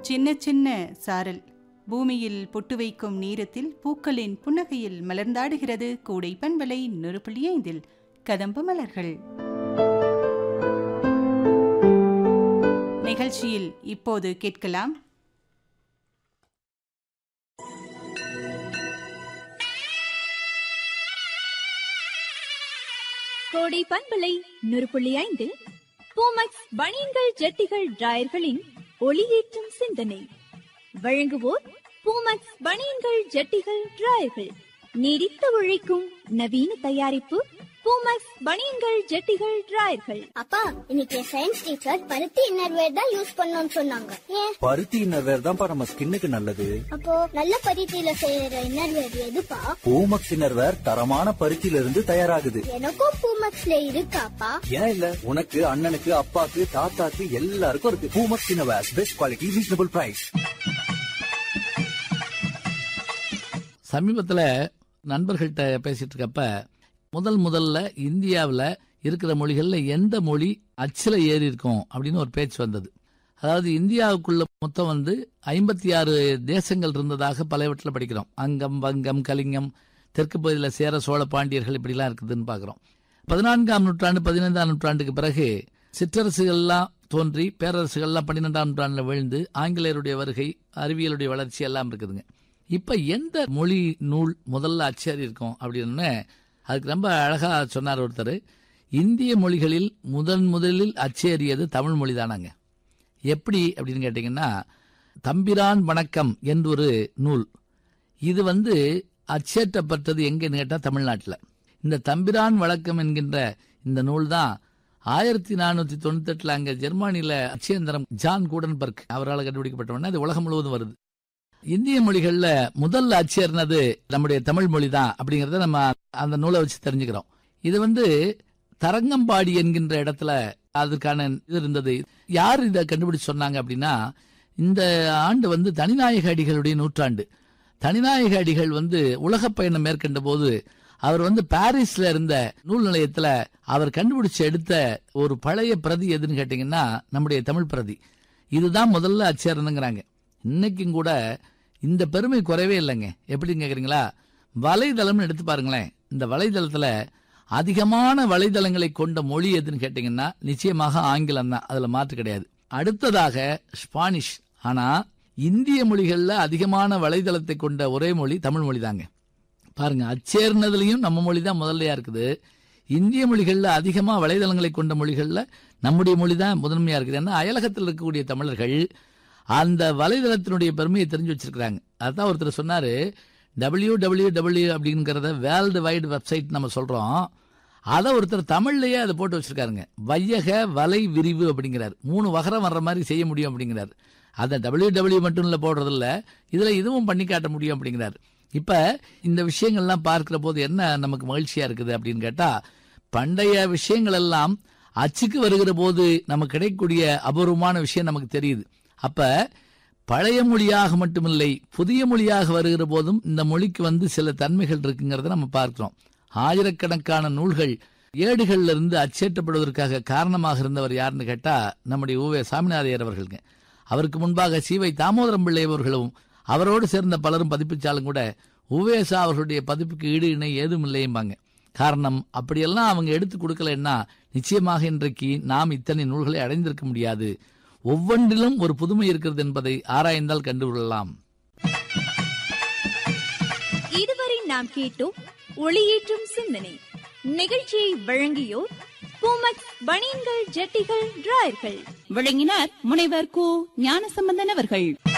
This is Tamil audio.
சின்ன சின்ன சாரல் பூமியில் பொட்டு வைக்கும் நேரத்தில் பூக்களின் புன்னகையில் மலர்ந்தாடுகிறது கூடை பண்பலை நொறுப்புள்ளி ஐந்தில் கதம்ப மலர்கள் நிகழ்ச்சியில் இப்போது கேட்கலாம் கோடை பண்பலை நூறு புள்ளி ஐந்தில் பூமக்ஸ் பனியன்கள் ஜட்டிகள் டிராயர்களின் ஒளியேற்றும் சிந்தனை வழங்குவோர் பூமக்ஸ் பனியன்கள் ஜட்டிகள் டிராயர்கள் நீடித்து உழைக்கும் நவீன தயாரிப்பு பூமக்ஸ் பனியன்கள் ஜட்டிகள் டிராயர்கள் அப்பா இன்னைக்கு சயின்ஸ் டீச்சர் பருத்தி இன்னர்வேர் தான் யூஸ் பண்ணணும்னு சொன்னாங்க ஏன் பருத்தி இன்னர்வேர் தான்ப்பா நம்ம ஸ்கின்னுக்கு நல்லது அப்போ நல்ல பருத்தியில செய்யற இன்னர்வேர் எதுப்பா பூமக்ஸ் இன்னர்வேர் தரமான பருத்தியில இருந்து தயாராகுது எனக்கும் பூமக்ஸ்ல இருக்காப்பா ஏன் இல்ல உனக்கு அண்ணனுக்கு அப்பாக்கு தாத்தாக்கு எல்லாருக்கும் இருக்கு Poomex innerwear best quality reasonable price சமீபத்தில் நண்பர்கள்ட்ட பேசிட்டு இருக்கப்ப முதல் முதல்ல இந்தியாவில் இருக்கிற மொழிகளில் எந்த மொழி அச்சில் ஏறி இருக்கும் அப்படின்னு ஒரு பேச்சு வந்தது அதாவது இந்தியாவுக்குள்ள மொத்தம் வந்து ஐம்பத்தி ஆறு தேசங்கள் இருந்ததாக பலவற்றில் படிக்கிறோம் அங்கம் வங்கம் கலிங்கம் தெற்கு பகுதியில் சேர சோழ பாண்டியர்கள் இப்படிலாம் இருக்குதுன்னு பார்க்குறோம் பதினான்காம் நூற்றாண்டு பதினைந்தாம் நூற்றாண்டுக்கு பிறகு சிற்றரசுகள்லாம் தோன்றி பேரரசுகள்லாம் பன்னிரெண்டாம் நூற்றாண்டில் விழுந்து ஆங்கிலேயருடைய வருகை அறிவியலுடைய வளர்ச்சி எல்லாம் இருக்குதுங்க இப்ப எந்த மொழி நூல் முதல்ல அச்சேறி இருக்கும் அப்படின்னு அதுக்கு ரொம்ப அழகா சொன்னார் ஒருத்தர் இந்திய மொழிகளில் முதன் முதலில் அச்சேறியது தமிழ் மொழி தானாங்க எப்படி அப்படின்னு கேட்டீங்கன்னா தம்பிரான் வணக்கம் என்றொரு நூல் இது வந்து அச்சேற்றப்பட்டது எங்கன்னு கேட்டால் தமிழ்நாட்டில் இந்த தம்பிரான் வழக்கம் என்கின்ற இந்த நூல் தான் ஆயிரத்தி நானூத்தி தொண்ணூத்தி எட்டுல அங்க ஜெர்மானியில அச்சேந்திரம் ஜான் கூடன்பர்க் அவரால் கண்டுபிடிக்கப்பட்டவன அது உலகம் முழுவதும் வருது இந்திய மொழிகள்ல முதல்ல அச்சேர்னது நம்முடைய தமிழ் மொழி தான் அப்படிங்கறத நம்ம அந்த நூலை வச்சு தெரிஞ்சுக்கிறோம் இது வந்து தரங்கம்பாடி என்கின்ற இடத்துல அதற்கான இது இருந்தது யார் இதை கண்டுபிடிச்சு சொன்னாங்க அப்படின்னா இந்த ஆண்டு வந்து தனிநாயக அடிகளுடைய நூற்றாண்டு தனிநாயக அடிகள் வந்து உலக பயணம் மேற்கொண்ட போது அவர் வந்து பாரிஸ்ல இருந்த நூல் நிலையத்துல அவர் கண்டுபிடிச்சு எடுத்த ஒரு பழைய பிரதி எதுன்னு கேட்டீங்கன்னா நம்முடைய தமிழ் பிரதி இதுதான் முதல்ல அச்சேரணுங்கிறாங்க இன்னைக்கும் கூட இந்த பெருமை குறைவே இல்லைங்க எப்படின்னு கேக்குறீங்களா வலைதளம்னு எடுத்து பாருங்களேன் இந்த வலைதளத்துல அதிகமான வலைதளங்களை கொண்ட மொழி எதுன்னு கேட்டீங்கன்னா நிச்சயமாக ஆங்கிலம் தான் அதுல மாற்று கிடையாது அடுத்ததாக ஸ்பானிஷ் ஆனா இந்திய மொழிகள்ல அதிகமான வலைதளத்தை கொண்ட ஒரே மொழி தமிழ் மொழி தாங்க பாருங்க அச்சேர்னதுலயும் நம்ம மொழி தான் முதல்லையா இருக்குது இந்திய மொழிகள்ல அதிகமா வலைதளங்களை கொண்ட மொழிகள்ல நம்முடைய மொழி தான் முதன்மையா இருக்குது ஏன்னா அயலகத்தில் இருக்கக்கூடிய தமிழர்கள் அந்த வலைதளத்தினுடைய பெருமையை தெரிஞ்சு வச்சிருக்கிறாங்க அதான் ஒருத்தர் சொன்னாரு டபிள்யூ டபிள்யூ டபிள்யூ அப்படிங்கிறத வேர்ல்டு வைடு வெப்சைட் நம்ம சொல்றோம் அதை ஒருத்தர் தமிழ்லயே அதை போட்டு வச்சிருக்காருங்க வையக வலை விரிவு அப்படிங்கிறார் மூணு வகரம் வர்ற மாதிரி செய்ய முடியும் அப்படிங்கிறார் அதை டபிள்யூ டபிள்யூ மட்டும் இல்ல போடுறது இல்ல இதுல இதுவும் பண்ணி காட்ட முடியும் அப்படிங்கிறார் இப்ப இந்த விஷயங்கள்லாம் பார்க்கிற போது என்ன நமக்கு மகிழ்ச்சியா இருக்குது அப்படின்னு கேட்டா பண்டைய விஷயங்கள் எல்லாம் அச்சுக்கு வருகிற போது நமக்கு கிடைக்கக்கூடிய அபூர்வமான விஷயம் நமக்கு தெரியுது அப்ப பழைய மொழியாக மட்டுமில்லை புதிய மொழியாக வருகிற போதும் இந்த மொழிக்கு வந்து சில தன்மைகள் இருக்குங்கிறத நம்ம பார்க்கிறோம் ஆயிரக்கணக்கான நூல்கள் ஏடுகள்ல இருந்து அச்சேற்றப்படுவதற்காக காரணமாக இருந்தவர் யாருன்னு கேட்டா நம்முடைய ஊவே சாமிநாதையர் அவர்களுங்க அவருக்கு முன்பாக சீவை தாமோதரம் பிள்ளை அவர்களும் அவரோடு சேர்ந்த பலரும் பதிப்பிச்சாலும் கூட உவேசா அவர்களுடைய பதிப்புக்கு ஈடு இணை ஏதும் இல்லையும்பாங்க காரணம் அப்படியெல்லாம் அவங்க எடுத்து கொடுக்கலன்னா நிச்சயமாக இன்றைக்கு நாம் இத்தனை நூல்களை அடைந்திருக்க முடியாது ஒவ்வொன்றிலும் ஒரு புதுமை இருக்கிறது என்பதை ஆராய்ந்தால் கண்டுகொள்ளலாம் இதுவரை நாம் கேட்டோம் ஒளியேற்றும் சிந்தனை நிகழ்ச்சியை வழங்கியோர் பூமக்ஸ் பனியன்கள் ஜட்டிகள் டிராயர்கள் விளங்கினார் முனைவர் கு ஞானசம்பந்தன் அவர்கள்